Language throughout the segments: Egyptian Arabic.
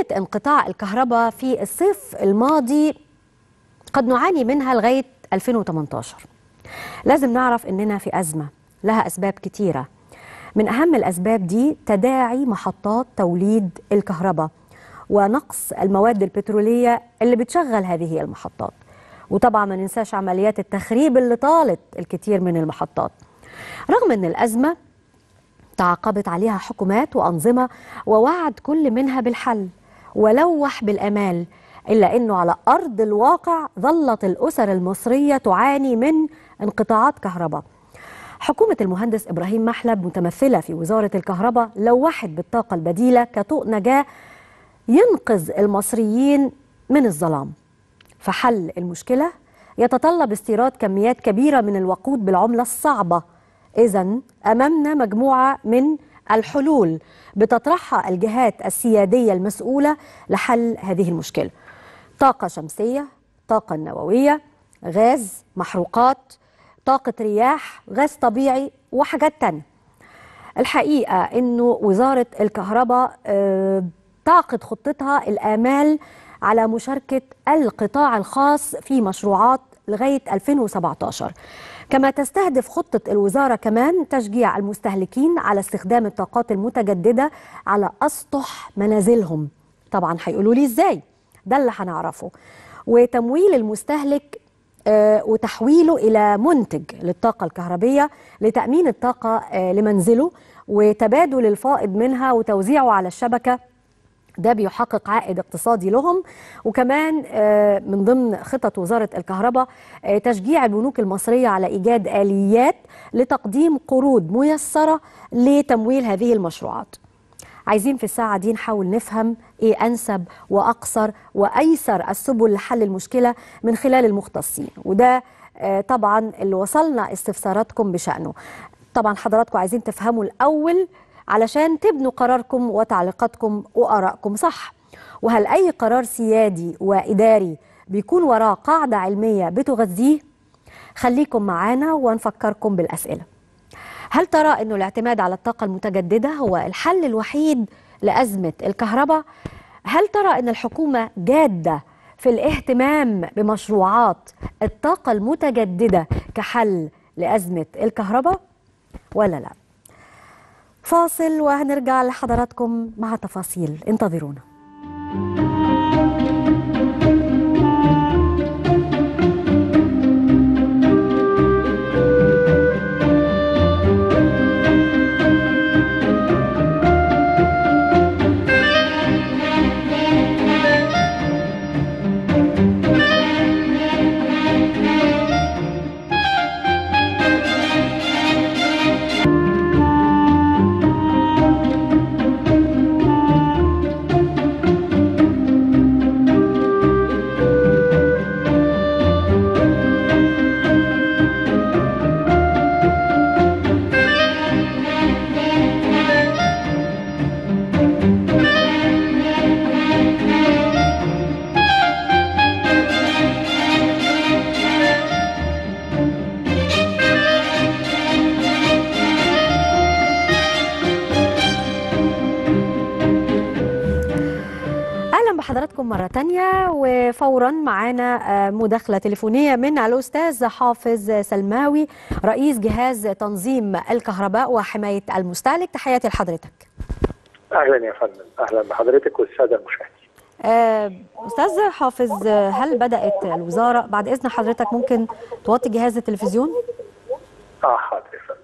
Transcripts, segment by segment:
مشكلة انقطاع الكهرباء في الصيف الماضي قد نعاني منها لغاية 2018 لازم نعرف إننا في أزمة لها أسباب كتيرة من أهم الأسباب دي تداعي محطات توليد الكهرباء ونقص المواد البترولية اللي بتشغل هذه المحطات وطبعا ما ننساش عمليات التخريب اللي طالت الكثير من المحطات رغم أن الأزمة تعاقبت عليها حكومات وأنظمة ووعد كل منها بالحل ولوح بالأمال إلا أنه على أرض الواقع ظلت الأسر المصرية تعاني من انقطاعات كهرباء حكومة المهندس إبراهيم محلب متمثلة في وزارة الكهرباء لوحت بالطاقة البديلة كطوق نجاة ينقذ المصريين من الظلام فحل المشكلة يتطلب استيراد كميات كبيرة من الوقود بالعملة الصعبة إذا أمامنا مجموعة من الحلول بتطرحها الجهات السيادية المسؤولة لحل هذه المشكلة طاقة شمسية طاقة نووية غاز محروقات طاقة رياح غاز طبيعي وحاجات تانية الحقيقة أنه وزارة الكهرباء آه، تعقد خطتها الآمال على مشاركة القطاع الخاص في مشروعات لغاية 2017 كما تستهدف خطة الوزارة كمان تشجيع المستهلكين على استخدام الطاقات المتجددة على أسطح منازلهم طبعا هيقولوا لي إزاي ده اللي هنعرفه وتمويل المستهلك آه، وتحويله إلى منتج للطاقة الكهربية لتأمين الطاقة آه، لمنزله وتبادل الفائض منها وتوزيعه على الشبكة ده بيحقق عائد اقتصادي لهم وكمان آه، من ضمن خطط وزارة الكهرباء آه، تشجيع البنوك المصرية على إيجاد آليات لتقديم قروض ميسرة لتمويل هذه المشروعات عايزين في الساعة دي نحاول نفهم إيه أنسب وأقصر وأيسر السبل لحل المشكلة من خلال المختصين وده آه، طبعا اللي وصلنا استفساراتكم بشأنه طبعا حضراتكم عايزين تفهموا الأول علشان تبنوا قراركم وتعليقاتكم وآرائكم صح وهل أي قرار سيادي وإداري بيكون وراه قاعدة علمية بتغذيه خليكم معانا ونفكركم بالأسئلة هل ترى أنه الاعتماد على الطاقة المتجددة هو الحل الوحيد لأزمة الكهرباء؟ هل ترى أن الحكومة جادة في الاهتمام بمشروعات الطاقة المتجددة كحل لأزمة الكهرباء؟ ولا لا؟ فاصل وهنرجع لحضراتكم مع تفاصيل انتظرونا اهلا بحضراتكم مره تانية وفورا معانا آه، مداخله تليفونيه من الاستاذ حافظ سلماوي رئيس جهاز تنظيم الكهرباء وحمايه المستهلك تحياتي لحضرتك اهلا يا فندم اهلا بحضرتك والساده المشاهدين آه، استاذ حافظ آه، هل بدات الوزاره بعد اذن حضرتك ممكن توطي جهاز التلفزيون اه حاضر يا فندم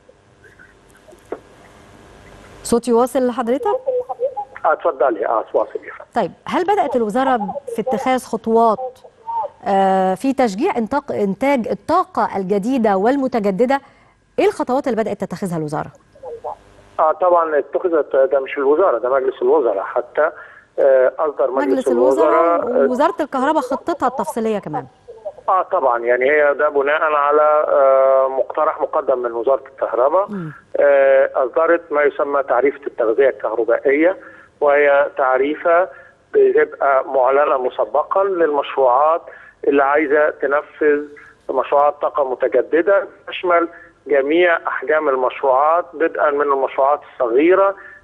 صوتي واصل لحضرتك اه اتفضلي اه واصل يا فندم طيب هل بدات الوزاره في اتخاذ خطوات آه، في تشجيع إنتاق- انتاج الطاقه الجديده والمتجدده ايه الخطوات اللي بدات تتخذها الوزاره اه طبعا اتخذت ده مش الوزاره ده مجلس الوزراء حتى آه، اصدر مجلس, مجلس الوزراء الوزراء ووزاره الكهرباء خطتها التفصيليه كمان اه طبعا يعني هي ده بناء على آه، مقترح مقدم من وزاره الكهرباء آه، اصدرت ما يسمى تعريفه التغذيه الكهربائيه وهي تعريفه بتبقى معلنه مسبقا للمشروعات اللي عايزه تنفذ مشروعات طاقه متجدده تشمل جميع احجام المشروعات بدءا من المشروعات الصغيره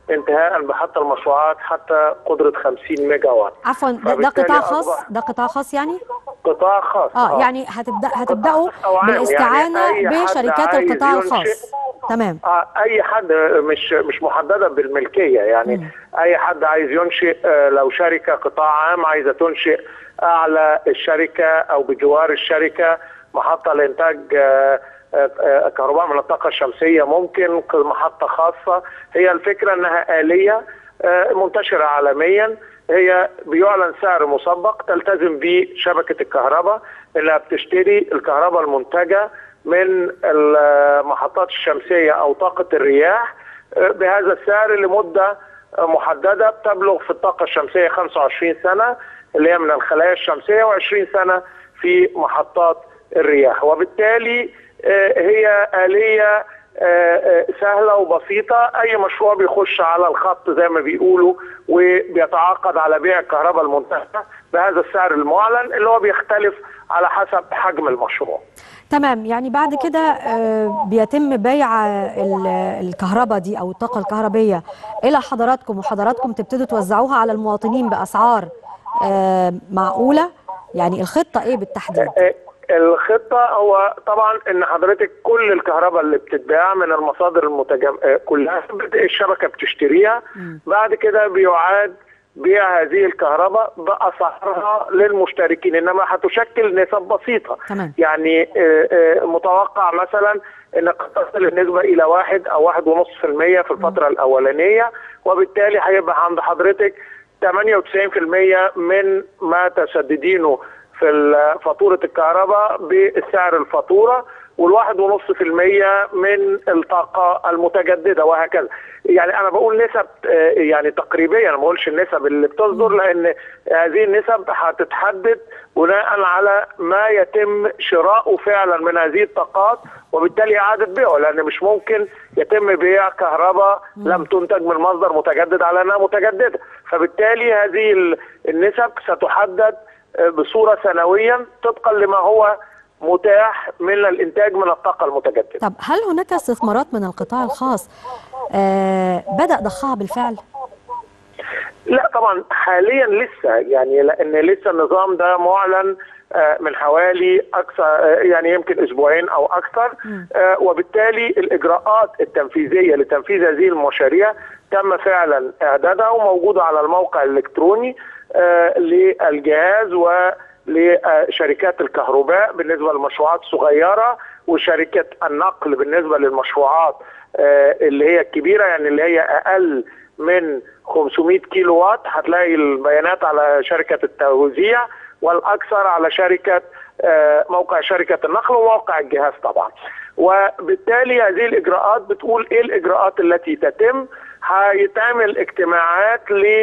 انتهاء بحتى المشروعات حتى قدره 50 ميجا وات عفوا ده, ده فبالتالي قطاع خاص أصبح- ده قطاع خاص يعني قطاع خاص اه يعني هتبدا هتبداوا أو عام، يعني بالاستعانه أي حد بشركات عايز القطاع ينشئ- الخاص تمام آه، اي حد مش مش محدده بالملكيه يعني مم. اي حد عايز ينشئ آه، لو شركه قطاع عام عايزه تنشئ اعلى الشركه او بجوار الشركه محطه لانتاج آه، آه، آه، كهرباء من الطاقه الشمسيه ممكن محطه خاصه هي الفكره انها اليه آه، منتشره عالميا هي بيعلن سعر مسبق تلتزم به شبكه الكهرباء انها بتشتري الكهرباء المنتجه من المحطات الشمسيه او طاقه الرياح آه، بهذا السعر لمده آه، محدده بتبلغ في الطاقه الشمسيه 25 سنه اللي هي من الخلايا الشمسيه و20 سنه في محطات الرياح وبالتالي آه، هي اليه آه، آه، سهله وبسيطه اي مشروع بيخش على الخط زي ما بيقولوا وبيتعاقد على بيع الكهرباء المنتهيه بهذا السعر المعلن اللي هو بيختلف على حسب حجم المشروع تمام يعني بعد كده آه، بيتم بيع ال- الكهرباء دي او الطاقه الكهربيه الى حضراتكم وحضراتكم تبتدوا توزعوها على المواطنين باسعار آه، معقوله يعني الخطه ايه بالتحديد آه، الخطة هو طبعا ان حضرتك كل الكهرباء اللي بتتباع من المصادر المتجم... آه، كلها بت- الشبكة بتشتريها مم. بعد كده بيعاد بيع هذه الكهرباء بأسعارها للمشتركين انما هتشكل نسب بسيطة تمام. يعني آه، آه، متوقع مثلا ان قد تصل النسبة الى واحد او واحد ونص في المية في الفترة الاولانية وبالتالي هيبقى عند حضرتك 98% من ما تسددينه في ال- فاتورة الكهرباء بسعر الفاتورة والواحد ونص في المية من الطاقة المتجددة وهكذا يعني أنا بقول نسب آه، يعني تقريبية أنا ما بقولش النسب اللي بتصدر لأن هذه النسب هتتحدد بناء على ما يتم شراؤه فعلا من هذه الطاقات وبالتالي إعادة بيعه لأن مش ممكن يتم بيع كهرباء لم تنتج من مصدر متجدد على أنها متجددة فبالتالي هذه ال- النسب ستحدد آه، بصورة سنويا طبقا لما هو متاح من الانتاج من الطاقه المتجدده. طب هل هناك استثمارات من القطاع الخاص آه، بدا ضخها بالفعل لا طبعا حاليا لسه يعني لان لسه النظام ده معلن آه، من حوالي اكثر آه، يعني يمكن اسبوعين او اكثر آه، وبالتالي الاجراءات التنفيذيه لتنفيذ هذه المشاريع تم فعلا اعدادها وموجوده على الموقع الالكتروني آه، للجهاز ولشركات الكهرباء بالنسبه للمشروعات الصغيره وشركه النقل بالنسبه للمشروعات آه، اللي هي الكبيره يعني اللي هي اقل من 500 كيلو وات هتلاقي البيانات على شركه التوزيع والاكثر على شركه آه، موقع شركه النقل وموقع الجهاز طبعا وبالتالي هذه الاجراءات بتقول ايه الاجراءات التي تتم هيتعمل اجتماعات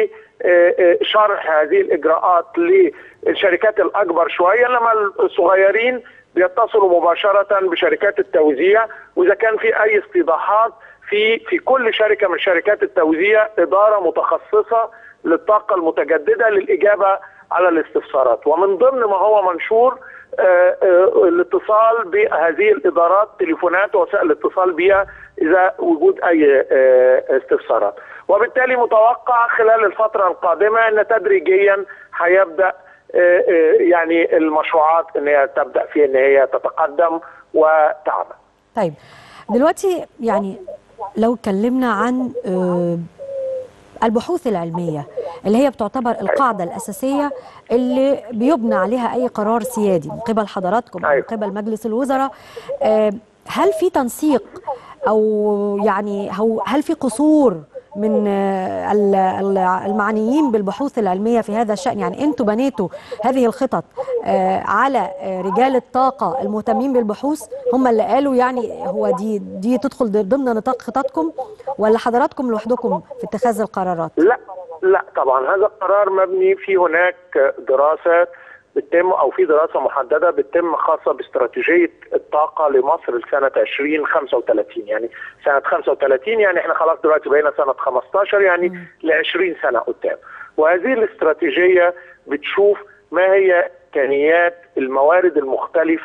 لشرح هذه الاجراءات للشركات الاكبر شويه انما الصغيرين بيتصلوا مباشره بشركات التوزيع واذا كان في اي استيضاحات في في كل شركه من شركات التوزيع اداره متخصصه للطاقه المتجدده للاجابه على الاستفسارات ومن ضمن ما هو منشور آه، آه، الاتصال بهذه الادارات تليفونات ووسائل الاتصال بها اذا وجود اي آه، استفسارات وبالتالي متوقع خلال الفتره القادمه ان تدريجيا هيبدا آه، آه، يعني المشروعات ان هي تبدا في ان هي تتقدم وتعمل طيب دلوقتي يعني لو اتكلمنا عن آه، البحوث العلمية اللي هي بتعتبر القاعدة الأساسية اللي بيبنى عليها أي قرار سيادي من قبل حضراتكم أو من أيوة. قبل مجلس الوزراء آه، هل في تنسيق أو يعني هو هل في قصور من آه، ال- ال- المعنيين بالبحوث العلمية في هذا الشأن يعني أنتوا بنيتوا هذه الخطط آه، على آه، رجال الطاقة المهتمين بالبحوث هم اللي قالوا يعني هو دي دي تدخل ضمن نطاق خططكم ولا حضراتكم لوحدكم في اتخاذ القرارات؟ لا لا طبعا هذا القرار مبني في هناك دراسات بتتم او في دراسه محدده بتتم خاصه باستراتيجيه الطاقه لمصر لسنه 2035 يعني سنه 35 يعني احنا خلاص دلوقتي بقينا سنه 15 يعني ل 20 سنه قدام وهذه الاستراتيجيه بتشوف ما هي امكانيات الموارد المختلفه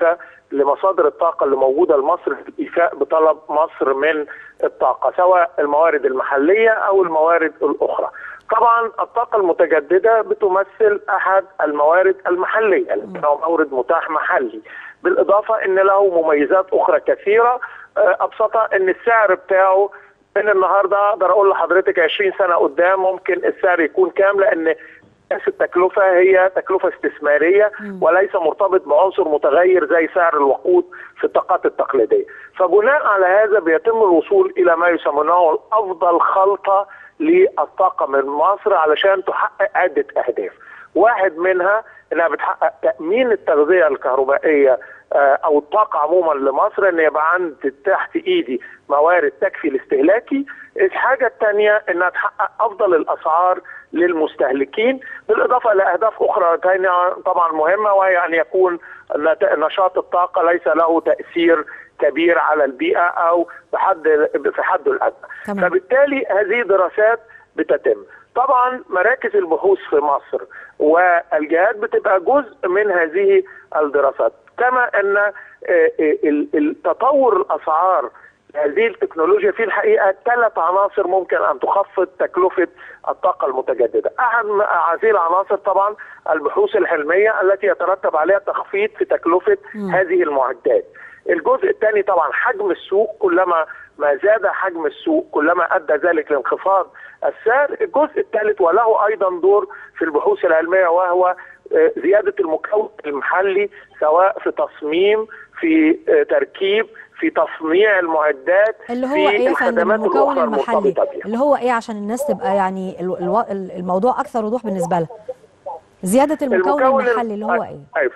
لمصادر الطاقه اللي موجوده لمصر في الايفاء بطلب مصر من الطاقه سواء الموارد المحليه او الموارد الاخرى. طبعا الطاقه المتجدده بتمثل احد الموارد المحليه لانه مورد متاح محلي بالاضافه ان له مميزات اخرى كثيره ابسطها ان السعر بتاعه من النهارده اقدر اقول لحضرتك 20 سنه قدام ممكن السعر يكون كام لان اساس التكلفه هي تكلفه استثماريه وليس مرتبط بعنصر متغير زي سعر الوقود في الطاقات التقليديه فبناء على هذا بيتم الوصول الى ما يسمونه افضل خلطه للطاقه من مصر علشان تحقق عده اهداف واحد منها انها بتحقق تامين التغذيه الكهربائيه او الطاقه عموما لمصر ان يبقى عند تحت ايدي موارد تكفي الاستهلاكي الحاجه الثانيه انها تحقق افضل الاسعار للمستهلكين بالاضافه لاهداف اخرى ثانيه طبعا مهمه وهي ان يكون نشاط الطاقه ليس له تاثير كبير على البيئه او بحد في حده الادنى فبالتالي هذه دراسات بتتم طبعا مراكز البحوث في مصر والجهات بتبقى جزء من هذه الدراسات كما ان التطور الاسعار هذه التكنولوجيا في الحقيقه ثلاث عناصر ممكن ان تخفض تكلفه الطاقه المتجدده، احد هذه العناصر طبعا البحوث الحلميه التي يترتب عليها تخفيض في تكلفه م. هذه المعدات. الجزء الثاني طبعا حجم السوق كلما ما زاد حجم السوق كلما ادى ذلك لانخفاض السعر، الجزء الثالث وله ايضا دور في البحوث العلميه وهو زياده المكون المحلي سواء في تصميم في تركيب في تصنيع المعدات اللي هو ايه يا فندم المكون المحلي اللي هو ايه عشان الناس تبقى يعني الموضوع اكثر وضوح بالنسبه لها زياده المكون, المكون المحلي اللي هو ايه ايوه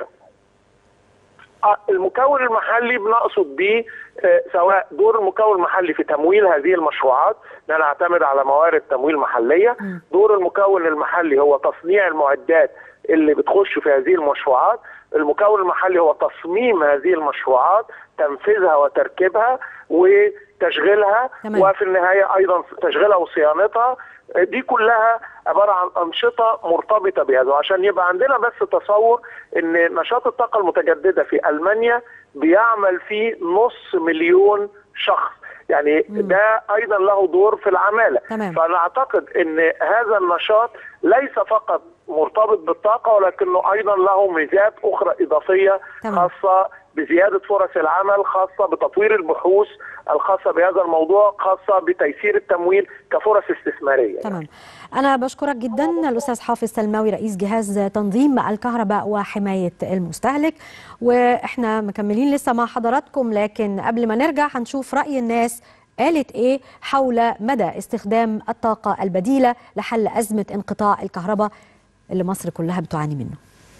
المكون المحلي بنقصد به سواء دور المكون المحلي في تمويل هذه المشروعات ان انا اعتمد على موارد تمويل محليه دور المكون المحلي هو تصنيع المعدات اللي بتخش في هذه المشروعات المكون المحلي هو تصميم هذه المشروعات تنفيذها وتركيبها وتشغيلها تمام. وفي النهايه ايضا تشغيلها وصيانتها دي كلها عباره عن انشطه مرتبطه بهذا وعشان يبقى عندنا بس تصور ان نشاط الطاقه المتجدده في المانيا بيعمل فيه نص مليون شخص يعني م. ده ايضا له دور في العماله تمام. فانا اعتقد ان هذا النشاط ليس فقط مرتبط بالطاقه ولكنه ايضا له ميزات اخرى اضافيه تمام. خاصه بزياده فرص العمل خاصه بتطوير البحوث الخاصه بهذا الموضوع خاصه بتيسير التمويل كفرص استثماريه تمام انا بشكرك جدا الاستاذ حافظ سلماوي رئيس جهاز تنظيم الكهرباء وحمايه المستهلك واحنا مكملين لسه مع حضراتكم لكن قبل ما نرجع هنشوف راي الناس قالت ايه حول مدى استخدام الطاقه البديله لحل ازمه انقطاع الكهرباء اللي مصر كلها بتعاني منه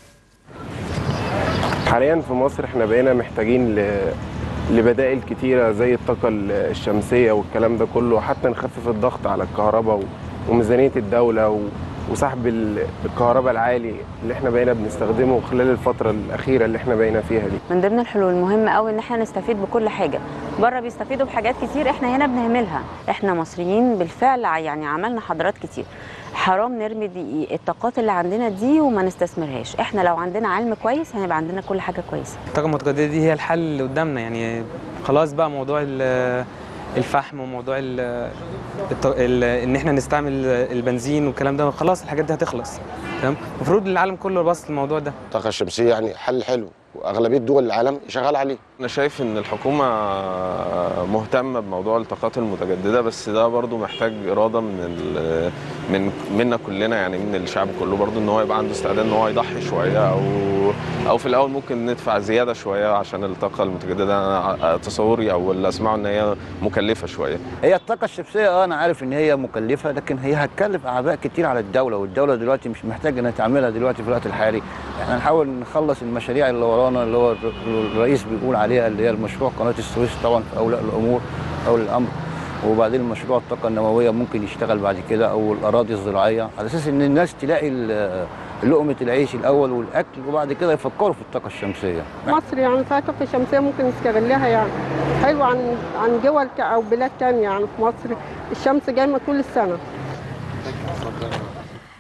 حاليا في مصر احنا بقينا محتاجين ل... لبدائل كتيره زي الطاقه الشمسيه والكلام ده كله وحتى نخفف الضغط على الكهرباء و... وميزانيه الدوله و... وسحب الكهرباء العالي اللي احنا بقينا بنستخدمه خلال الفتره الاخيره اللي احنا بقينا فيها دي من ضمن الحلول المهمه قوي ان احنا نستفيد بكل حاجه بره بيستفيدوا بحاجات كتير احنا هنا بنهملها احنا مصريين بالفعل يعني عملنا حضارات كتير حرام نرمي دي الطاقات اللي عندنا دي وما نستثمرهاش احنا لو عندنا علم كويس هيبقى عندنا كل حاجه كويسه الطاقه المتجدده دي هي الحل اللي قدامنا يعني خلاص بقى موضوع الفحم وموضوع ال ال ان احنا نستعمل البنزين والكلام ده خلاص الحاجات دي هتخلص تمام المفروض العالم كله باص للموضوع ده الطاقه الشمسيه يعني حل حلو واغلبيه دول العالم شغال عليه انا شايف ان الحكومه مهتمه بموضوع الطاقات المتجدده بس ده برضو محتاج اراده من من منا كلنا يعني من الشعب كله برضو ان هو يبقى عنده استعداد ان هو يضحي شويه او او في الاول ممكن ندفع زياده شويه عشان الطاقه المتجدده انا تصوري او اللي اسمعه ان هي مكلفه شويه هي الطاقه الشمسيه اه انا عارف ان هي مكلفه لكن هي هتكلف اعباء كتير على الدوله والدوله دلوقتي مش محتاجه انها تعملها دلوقتي في الوقت الحالي احنا نحاول نخلص المشاريع اللي ورانا اللي هو الرئيس بيقول عليها اللي هي المشروع قناه السويس طبعا في اولياء الامور اولي الامر وبعدين مشروع الطاقه النوويه ممكن يشتغل بعد كده او الاراضي الزراعيه على اساس ان الناس تلاقي لقمه العيش الاول والاكل وبعد كده يفكروا في الطاقه الشمسيه مصر يعني فيها طاقه شمسيه ممكن نستغلها يعني حلو عن عن دول او بلاد ثانيه يعني في مصر الشمس جايه طول السنه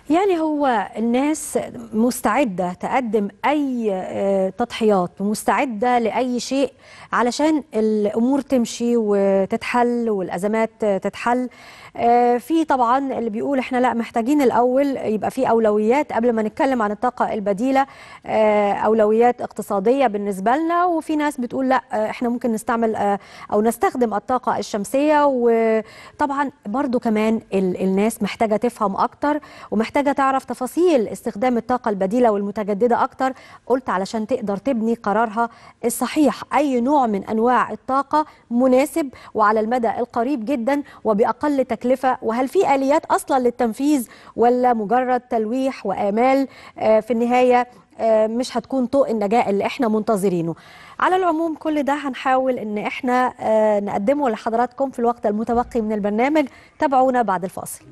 يعني هو الناس مستعدة تقدم أي آه، تضحيات ومستعدة لأي شيء علشان الأمور تمشي وتتحل والأزمات آه، تتحل آه، في طبعا اللي بيقول احنا لا محتاجين الأول يبقى في أولويات قبل ما نتكلم عن الطاقة البديلة آه، أولويات اقتصادية بالنسبة لنا وفي ناس بتقول لا آه، احنا ممكن نستعمل آه، أو نستخدم الطاقة الشمسية وطبعا برضو كمان ال- الناس محتاجة تفهم أكتر ومحتاجة تعرف تفاصيل استخدام الطاقة البديلة والمتجددة أكتر قلت علشان تقدر تبني قرارها الصحيح أي نوع من أنواع الطاقة مناسب وعلى المدى القريب جدا وبأقل تكلفة وهل في آليات أصلا للتنفيذ ولا مجرد تلويح وآمال آه، في النهاية آه، مش هتكون طوق النجاة اللي احنا منتظرينه على العموم كل ده هنحاول ان احنا آه، نقدمه لحضراتكم في الوقت المتبقي من البرنامج تابعونا بعد الفاصل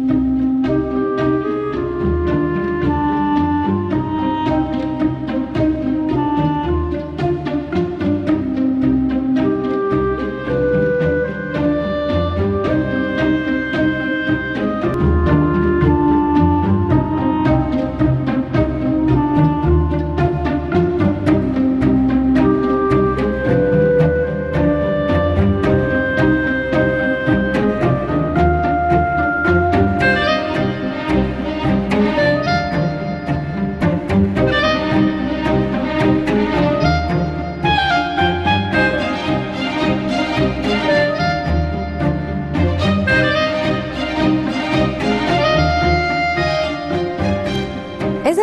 إذا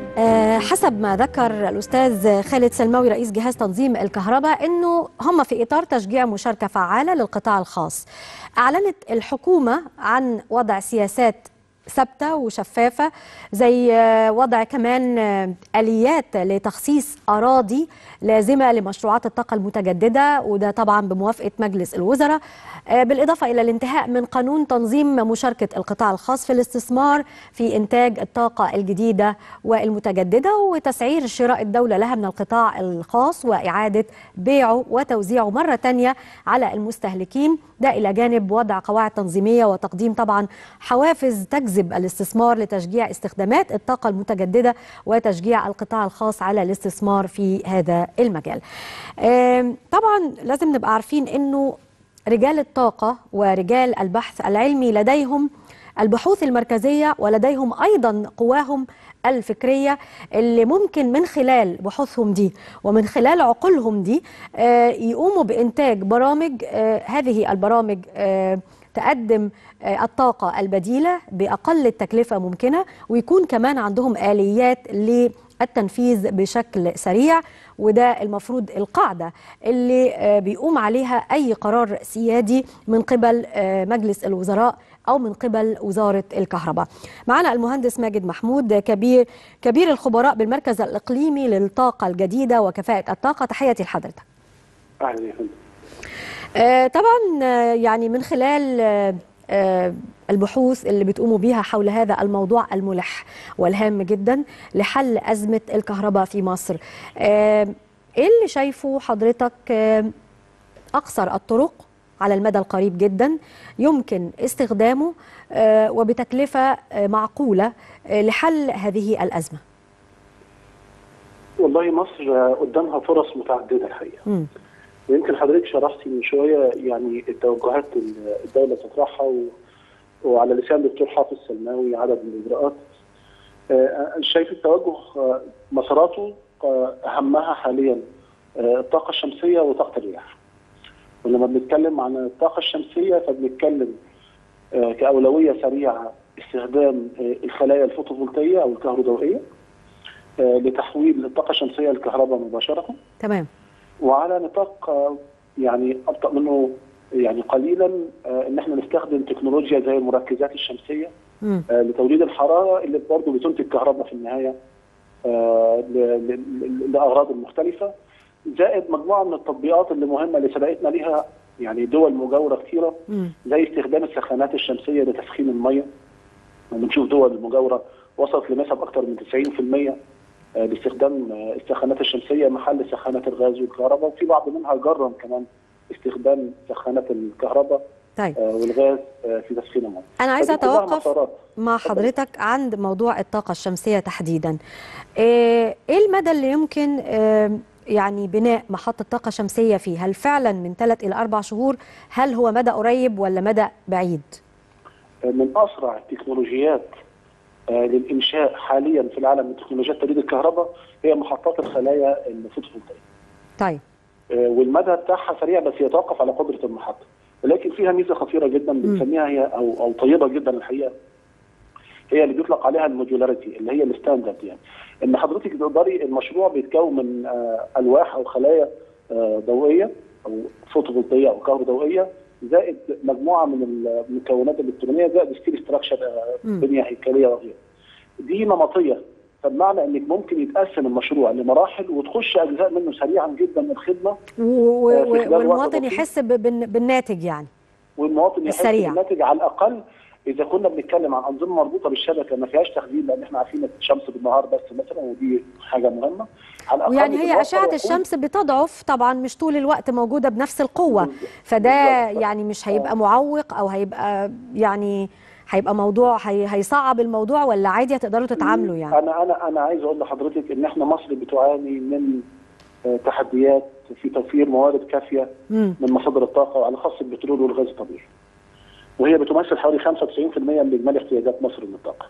حسب ما ذكر الأستاذ خالد سلماوي رئيس جهاز تنظيم الكهرباء أنه هم في إطار تشجيع مشاركة فعالة للقطاع الخاص أعلنت الحكومة عن وضع سياسات ثابته وشفافه زي آه، وضع كمان آه، اليات لتخصيص اراضي لازمه لمشروعات الطاقه المتجدده وده طبعا بموافقه مجلس الوزراء آه، بالاضافه الى الانتهاء من قانون تنظيم مشاركه القطاع الخاص في الاستثمار في انتاج الطاقه الجديده والمتجدده وتسعير شراء الدوله لها من القطاع الخاص واعاده بيعه وتوزيعه مره ثانيه على المستهلكين ده الى جانب وضع قواعد تنظيميه وتقديم طبعا حوافز تجذب الاستثمار لتشجيع استخدامات الطاقه المتجدده وتشجيع القطاع الخاص على الاستثمار في هذا المجال. آم، طبعا لازم نبقى عارفين انه رجال الطاقه ورجال البحث العلمي لديهم البحوث المركزيه ولديهم ايضا قواهم الفكريه اللي ممكن من خلال بحوثهم دي ومن خلال عقولهم دي آه، يقوموا بانتاج برامج آه، هذه البرامج آه، تقدم آه، الطاقه البديله باقل التكلفه ممكنه ويكون كمان عندهم اليات للتنفيذ بشكل سريع وده المفروض القاعده اللي آه، بيقوم عليها اي قرار سيادي من قبل آه، مجلس الوزراء او من قبل وزاره الكهرباء. معنا المهندس ماجد محمود كبير كبير الخبراء بالمركز الاقليمي للطاقه الجديده وكفاءه الطاقه تحياتي لحضرتك. اهلا يا فندم آه، طبعا آه، يعني من خلال آه، آه، البحوث اللي بتقوموا بيها حول هذا الموضوع الملح والهام جدا لحل أزمة الكهرباء في مصر آه، ايه اللي شايفه حضرتك آه، أقصر الطرق على المدى القريب جدا يمكن استخدامه آه، وبتكلفة آه، معقولة آه، لحل هذه الأزمة والله مصر قدامها فرص متعدده الحقيقه مم. ويمكن حضرتك شرحتي من شويه يعني التوجهات اللي الدوله تطرحها و... وعلى لسان دكتور حافظ سلماوي عدد من الاجراءات آه، أنا شايف التوجه آه، مساراته آه، اهمها حاليا آه، الطاقه الشمسيه وطاقه الرياح ولما بنتكلم عن الطاقه الشمسيه فبنتكلم آه، كاولويه سريعه استخدام آه، الخلايا الفوتوفولتائيه او الكهروضوئيه آه، لتحويل الطاقه الشمسيه للكهرباء مباشره تمام وعلى نطاق آه، يعني ابطا منه يعني قليلا آه، ان احنا نستخدم تكنولوجيا زي المركزات الشمسيه مم. آه، لتوليد الحراره اللي برضه بتنتج كهرباء في النهايه آه، ل- ل- لاغراض مختلفه زائد مجموعه من التطبيقات اللي مهمه اللي سبقتنا ليها يعني دول مجاوره كثيره مم. زي استخدام السخانات الشمسيه لتسخين الميه وبنشوف دول مجاوره وصلت لنسب اكثر من 90% آه، باستخدام آه، السخانات الشمسيه محل سخانات الغاز والكهرباء وفي بعض منها جرم كمان استخدام سخانات الكهرباء طيب آه، والغاز آه، في تسخين الميه انا عايزه فدي كلها اتوقف مسارات. مع حضرتك عند موضوع الطاقة الشمسية تحديدا إيه إيه المدى اللي يمكن آه، يعني بناء محطة طاقة شمسية فيه هل فعلا من ثلاث إلى أربع شهور هل هو مدى قريب ولا مدى بعيد من اسرع التكنولوجيات آه، للانشاء حاليا في العالم من تكنولوجيات توليد الكهرباء هي محطات الخلايا الفوتوفولتائيه طيب آه، والمدى بتاعها سريع بس يتوقف على قدره المحطه ولكن فيها ميزه خطيره جدا بنسميها هي او او طيبه جدا الحقيقه هي اللي بيطلق عليها الموديولاريتي اللي هي الستاندرد يعني ان حضرتك تقدري المشروع بيتكون من آه، الواح او خلايا آه، ضوئيه او فوتوفولتائيه او كهروضوئيه زائد مجموعه من المكونات الالكترونيه زائد ستيل ستراكشر مم. بنيه هيكليه وغيرها. دي نمطيه فبمعنى انك ممكن يتقسم المشروع لمراحل وتخش اجزاء منه سريعا جدا الخدمه و- و- آه، في خلال وقت والمواطن بسيط. يحس ب- بالن- بالناتج يعني والمواطن يحس السريع. بالناتج على الاقل اذا كنا بنتكلم عن انظمه مربوطه بالشبكه ما فيهاش تخزين لان احنا عارفين الشمس بالنهار بس مثلا ودي حاجه مهمه على الاقل ويعني هي بتوفر أشعة وقود. الشمس بتضعف طبعا مش طول الوقت موجودة بنفس القوة بالظبط. فده بالظبط. يعني مش هيبقى معوق أو هيبقى يعني هيبقى موضوع هي هيصعب الموضوع ولا عادي هتقدروا تتعاملوا يعني انا انا انا عايز اقول لحضرتك ان احنا مصر بتعاني من آه، تحديات في توفير موارد كافيه مم. من مصادر الطاقه وعلى خاص البترول والغاز الطبيعي. وهي بتمثل حوالي 95% من اجمالي احتياجات مصر من الطاقه.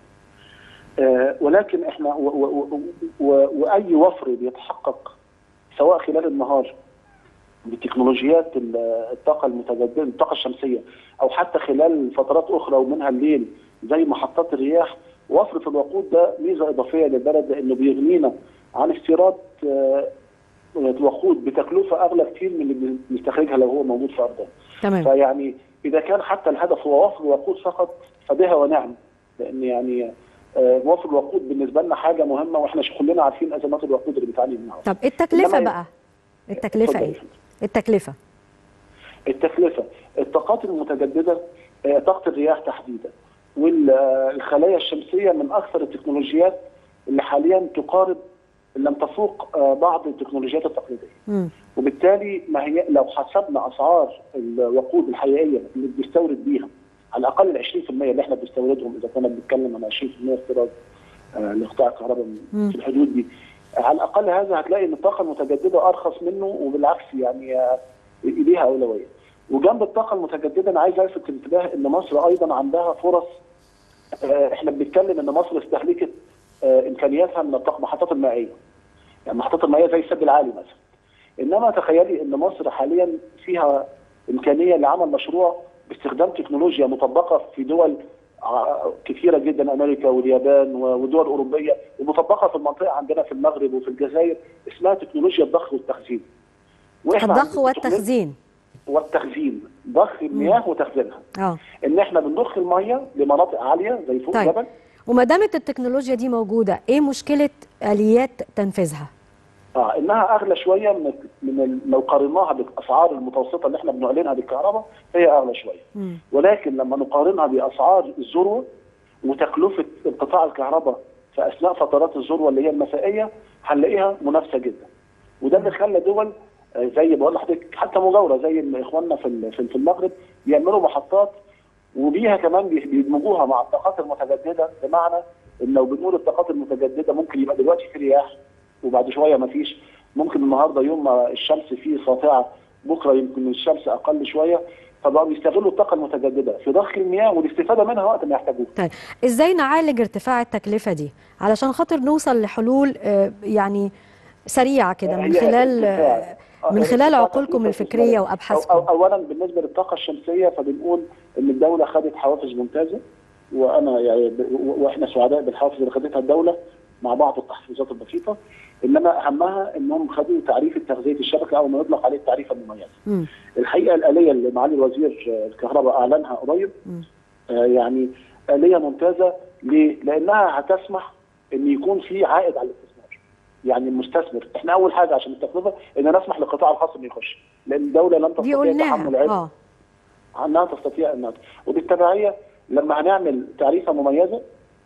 آه، ولكن احنا و و و و واي وفر بيتحقق سواء خلال النهار بتكنولوجيات ال- الطاقه المتجدده الطاقه الشمسيه او حتى خلال فترات اخرى ومنها الليل زي محطات الرياح وفر في الوقود ده ميزه اضافيه للبلد لانه بيغنينا عن استيراد آه، الوقود بتكلفه اغلى كتير من اللي بنستخرجها لو هو موجود في ارضنا. تمام فيعني اذا كان حتى الهدف هو وفر الوقود فقط فبها ونعم لان يعني آه، وفر الوقود بالنسبه لنا حاجه مهمه واحنا كلنا عارفين ازمات الوقود اللي بتعاني منها. طب التكلفة إنما- بقى التكلفة اتفضل يا ايه فندم. التكلفة التكلفه الطاقات المتجدده آه، طاقه الرياح تحديدا والخلايا الشمسيه من اكثر التكنولوجيات اللي حاليا تقارب إن لم تفوق آه، بعض التكنولوجيات التقليديه مم. وبالتالي ما هي لو حسبنا اسعار الوقود الحقيقيه اللي بنستورد بيها على الاقل ال 20% اللي احنا بنستوردهم اذا كنا بنتكلم عن 20% استيراد آه، لقطاع الكهرباء مم. في الحدود دي على الاقل هذا هتلاقي ان الطاقه المتجدده ارخص منه وبالعكس يعني آه، ليها اولويه وجنب الطاقه المتجدده انا عايز الفت الانتباه ان مصر ايضا عندها فرص آه، احنا بنتكلم ان مصر استهلكت آه، امكانياتها من الطاقه المحطات المائيه يعني المحطات المائيه زي السد العالي مثلا انما تخيلي ان مصر حاليا فيها امكانيه لعمل مشروع باستخدام تكنولوجيا مطبقه في دول ع- كثيره جدا امريكا واليابان و- ودول اوروبيه ومطبقه في المنطقه عندنا في المغرب وفي الجزائر اسمها تكنولوجيا الضخ والتخزين. وإحنا الضخ عند- والتخزين والتخزين ضخ المياه وتخزينها اه ان احنا بنضخ الميه لمناطق عاليه زي فوق طيب. جبل وما دامت التكنولوجيا دي موجودة ايه مشكلة آليات تنفيذها اه انها اغلى شويه من من ال- لو قارناها بالاسعار المتوسطه اللي احنا بنعلنها للكهرباء فهي اغلى شويه مم. ولكن لما نقارنها باسعار الذروه وتكلفه انقطاع الكهرباء في اثناء فترات الذروه اللي هي المسائيه هنلاقيها منافسه جدا وده اللي خلى دول آه، زي بقول لحضرتك حتى مجاوره زي ما اخواننا في ال- في في المغرب بيعملوا محطات وبيها كمان بي- بيدمجوها مع الطاقات المتجدده بمعنى ان لو بنقول الطاقات المتجدده ممكن يبقى دلوقتي في رياح وبعد شويه ما فيش ممكن النهارده يوم ما الشمس فيه ساطعه بكره يمكن الشمس اقل شويه فبقوا بيستغلوا الطاقه المتجدده في ضخ المياه والاستفاده منها وقت ما يحتاجوها. طيب ازاي نعالج ارتفاع التكلفة دي علشان خاطر نوصل لحلول آه، يعني سريعة كده من هي خلال ارتفاع. آه، آه، من خلال ارتفاع عقولكم تكلفة الفكرية الاستثمار. وأبحاثكم أو أو اولا بالنسبه للطاقه الشمسيه فبنقول ان الدوله خدت حوافز ممتازه وانا يعني ب- و- واحنا سعداء بالحوافز اللي خدتها الدوله مع بعض التحفيزات البسيطه انما اهمها انهم خدوا تعريف تغذيه الشبكه او ما يطلق عليه التعريف المميز. مم. الحقيقه الاليه اللي معالي الوزير آه، الكهرباء اعلنها قريب مم. آه، يعني اليه ممتازه ليه؟ لانها هتسمح ان يكون في عائد على الاستثمار. يعني المستثمر احنا اول حاجه عشان التكلفه ان نسمح للقطاع الخاص انه يخش لان الدوله لن دي تستطيع قلناها تحمل عبء اه انها تستطيع انها وبالتبعيه لما هنعمل تعريفه مميزه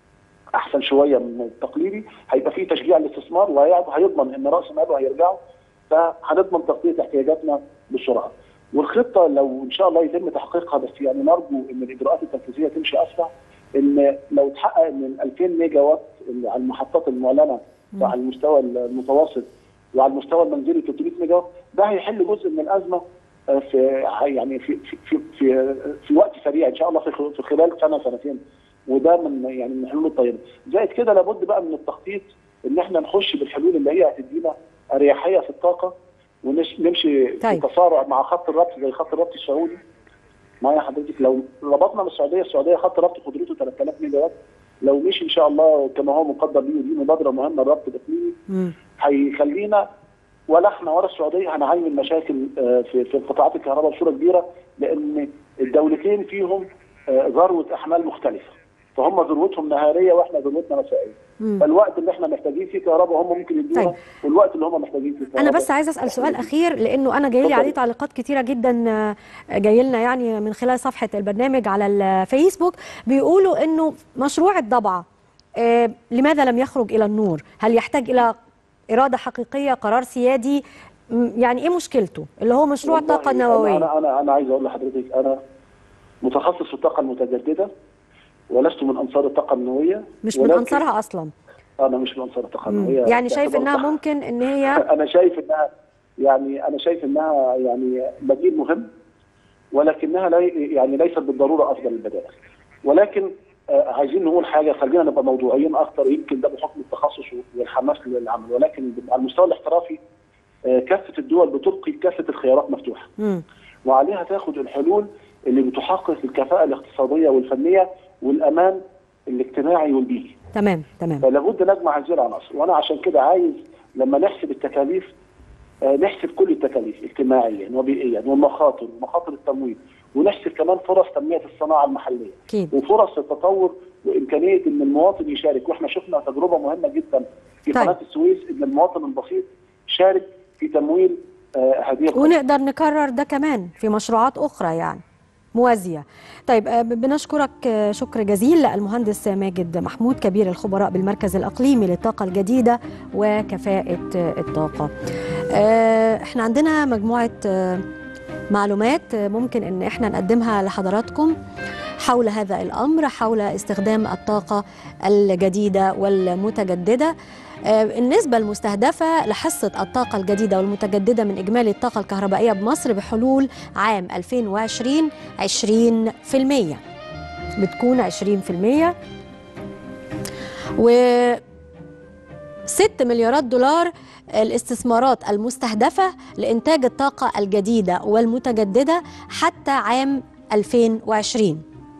احسن شويه من التقليدي هيبقى فيه تشجيع للاستثمار وهيضمن ان راس ماله هيرجعه فهنضمن تغطيه احتياجاتنا بسرعه. والخطه لو ان شاء الله يتم تحقيقها بس يعني نرجو ان الاجراءات التنفيذيه تمشي اسرع ان لو اتحقق ان ال 2000 ميجا وات اللي على المحطات المعلنه وعلى المستوى المتوسط وعلى المستوى المنزلي 300 ميجا وات ده هيحل جزء من الازمه آه، في يعني في في في في, في وقت سريع ان شاء الله في خ- في خلال سنه سنتين وده من يعني من الحلول الطيبه زائد كده لابد بقى من التخطيط ان احنا نخش بالحلول اللي هي هتدينا اريحيه في الطاقه ونمشي طيب. في تسارع مع خط الربط زي خط الربط السعودي معايا حضرتك لو ربطنا بالسعوديه السعوديه خط ربط قدرته 3000 ميجا وات لو مشي ان شاء الله كما هو مقدر ليه ودي مبادره مهمه الربط الاقليمي مم. هيخلينا ولا احنا ولا السعوديه هنعين مشاكل آه، في في قطاعات الكهرباء بصوره كبيره لان الدولتين فيهم آه، ذروه احمال مختلفه فهم ذروتهم نهاريه واحنا ذروتنا مسائيه مم. فالوقت اللي احنا محتاجين فيه كهرباء هم ممكن يدونا طيب. والوقت اللي هم محتاجين فيه كهرباء انا بس عايزه اسال سؤال اخير لانه انا جاي لي اتفضلي. عليه تعليقات كتيره جدا آه، جاي لنا يعني من خلال صفحه البرنامج على الفيسبوك بيقولوا انه مشروع الضبعه آه، لماذا لم يخرج الى النور هل يحتاج الى اراده حقيقيه قرار سيادي م- يعني ايه مشكلته اللي هو مشروع والله الطاقه النوويه انا انا انا عايز اقول لحضرتك انا متخصص في الطاقه المتجدده ولست من انصار الطاقه النوويه مش من ولكن انصارها اصلا انا مش من انصار الطاقه مم. النوويه يعني شايف باعتبار انها صح. ممكن ان هي انا شايف انها يعني انا شايف انها يعني بديل مهم ولكنها لي يعني ليست بالضروره افضل البدائل ولكن آه عايزين نقول حاجه خلينا نبقى موضوعيين اكتر يمكن ده بحكم التخصص والحماس للعمل ولكن على المستوى الاحترافي آه كافه الدول بتلقي كافه الخيارات مفتوحه مم. وعليها تاخد الحلول اللي بتحقق الكفاءه الاقتصاديه والفنيه والامان الاجتماعي والبيئي تمام تمام فلابد نجمع هذه العناصر وانا عشان كده عايز لما نحسب التكاليف آه، نحسب كل التكاليف اجتماعيا وبيئيا والمخاطر ومخاطر التمويل ونحسب كمان فرص تنميه الصناعه المحليه اكيد وفرص التطور وامكانيه ان المواطن يشارك واحنا شفنا تجربه مهمه جدا في طيب. قناه السويس ان المواطن البسيط شارك في تمويل آه، هذه القناه ونقدر نكرر ده كمان في مشروعات أخرى يعني موازية طيب آه، بنشكرك آه، شكر جزيل المهندس ماجد محمود كبير الخبراء بالمركز الأقليمي للطاقة الجديدة وكفاءة آه، الطاقة آه، احنا عندنا مجموعة آه، معلومات آه، ممكن ان احنا نقدمها لحضراتكم حول هذا الأمر حول استخدام الطاقة الجديدة والمتجددة آه، النسبة المستهدفة لحصة الطاقة الجديدة والمتجددة من إجمالي الطاقة الكهربائية بمصر بحلول عام 2020 20% بتكون 20% و 6 مليارات دولار الاستثمارات المستهدفة لإنتاج الطاقة الجديدة والمتجددة حتى عام 2020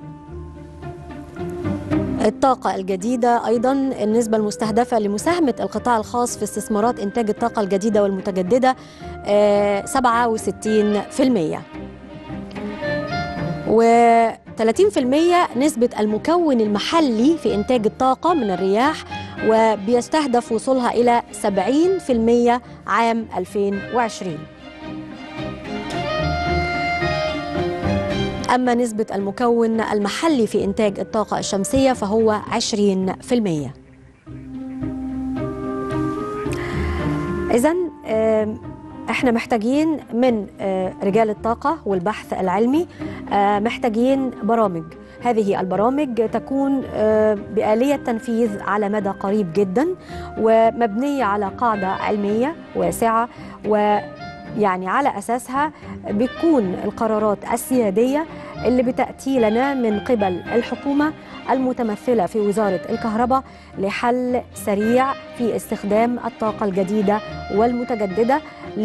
الطاقة الجديدة أيضا النسبة المستهدفة لمساهمة القطاع الخاص في استثمارات إنتاج الطاقة الجديدة والمتجددة آه، 67% و 30% نسبة المكون المحلي في إنتاج الطاقة من الرياح وبيستهدف وصولها إلى 70% عام 2020 أما نسبة المكون المحلي في إنتاج الطاقة الشمسية فهو 20% إذا احنا محتاجين من آه، رجال الطاقة والبحث العلمي آه، محتاجين برامج هذه البرامج تكون آه، بآلية تنفيذ على مدى قريب جدا ومبنية على قاعدة علمية واسعة ويعني على أساسها بتكون القرارات السيادية اللي بتأتي لنا من قبل الحكومة المتمثلة في وزارة الكهرباء لحل سريع في استخدام الطاقة الجديدة والمتجددة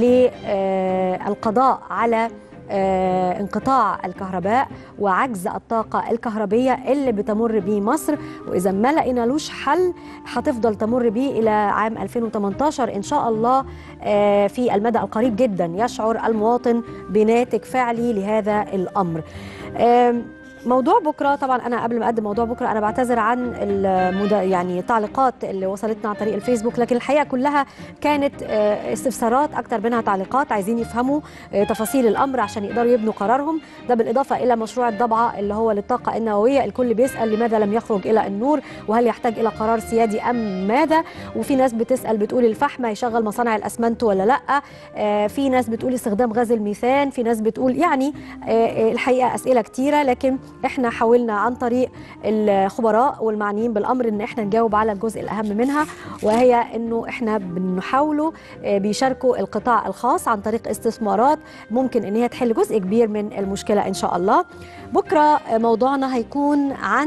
للقضاء على آه، انقطاع الكهرباء وعجز الطاقة الكهربية اللي بتمر به مصر وإذا ما لقينالوش حل هتفضل تمر به إلى عام 2018 إن شاء الله آه، في المدى القريب جدا يشعر المواطن بناتج فعلي لهذا الأمر آم، موضوع بكره طبعا انا قبل ما اقدم موضوع بكره انا بعتذر عن المد... يعني التعليقات اللي وصلتنا عن طريق الفيسبوك لكن الحقيقه كلها كانت آه، استفسارات اكتر منها تعليقات عايزين يفهموا آه، تفاصيل الامر عشان يقدروا يبنوا قرارهم ده بالاضافه الى مشروع الضبعه اللي هو للطاقه النوويه الكل بيسال لماذا لم يخرج الى النور وهل يحتاج الى قرار سيادي ام ماذا وفي ناس بتسال بتقول الفحم هيشغل مصانع الاسمنت ولا لا آه، في ناس بتقول استخدام غاز الميثان في ناس بتقول يعني آه، آه، الحقيقه اسئله كتيره لكن احنا حاولنا عن طريق الخبراء والمعنيين بالامر ان احنا نجاوب على الجزء الاهم منها وهي انه احنا بنحاولوا آه، بيشاركوا القطاع الخاص عن طريق استثمارات ممكن ان هي تحل جزء كبير من المشكله ان شاء الله بكره آه، موضوعنا هيكون عن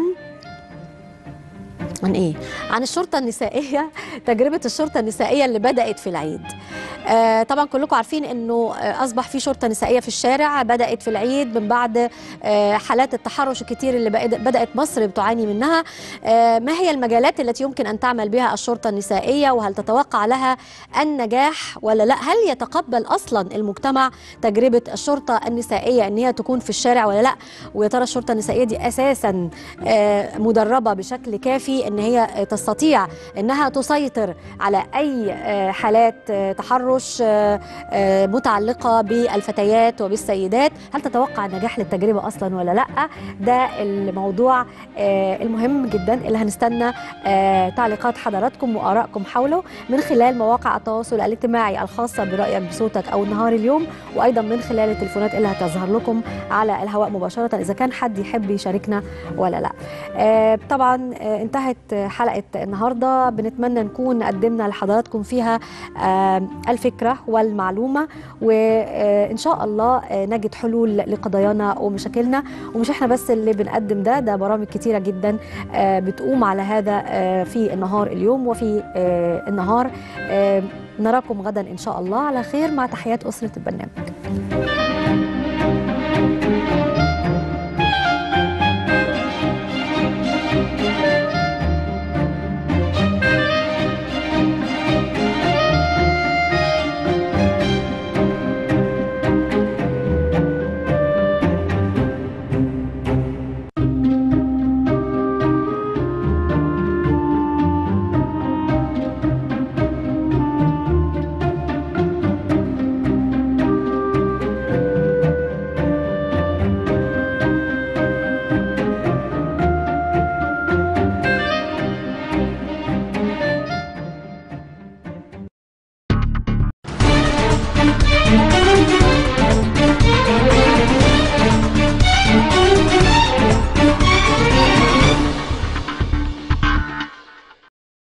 عن ايه؟ عن الشرطه النسائيه تجربه الشرطه النسائيه اللي بدات في العيد. آه طبعا كلكم عارفين انه آه اصبح في شرطه نسائيه في الشارع بدات في العيد من بعد آه حالات التحرش الكتير اللي بقت- بدات مصر بتعاني منها. آه ما هي المجالات التي يمكن ان تعمل بها الشرطه النسائيه وهل تتوقع لها النجاح ولا لا؟ هل يتقبل اصلا المجتمع تجربه الشرطه النسائيه ان هي تكون في الشارع ولا لا؟ ويا ترى الشرطه النسائيه دي اساسا آه، مدربه بشكل كافي ان هي آه، تستطيع انها تسيطر على اي آه، حالات آه، تحرش آه، آه، متعلقه بالفتيات وبالسيدات هل تتوقع النجاح للتجربه اصلا ولا لا ده الموضوع آه، المهم جدا اللي هنستنى آه، تعليقات حضراتكم وارائكم حوله من خلال مواقع التواصل الاجتماعي الخاصه برايك بصوتك او نهار اليوم وايضا من خلال التليفونات اللي هتظهر لكم على الهواء مباشره اذا كان حد يحب يشاركنا ولا لا آه، طبعا آه، انتهت حلقه النهارده بنتمنى نكون قدمنا لحضراتكم فيها آه، الفكره والمعلومه وان شاء الله آه، نجد حلول لقضايانا ومشاكلنا ومش احنا بس اللي بنقدم ده ده برامج كتيره جدا آه، بتقوم على هذا آه، في النهار اليوم وفي آه، النهار آه، نراكم غدا ان شاء الله على خير مع تحيات اسره البرنامج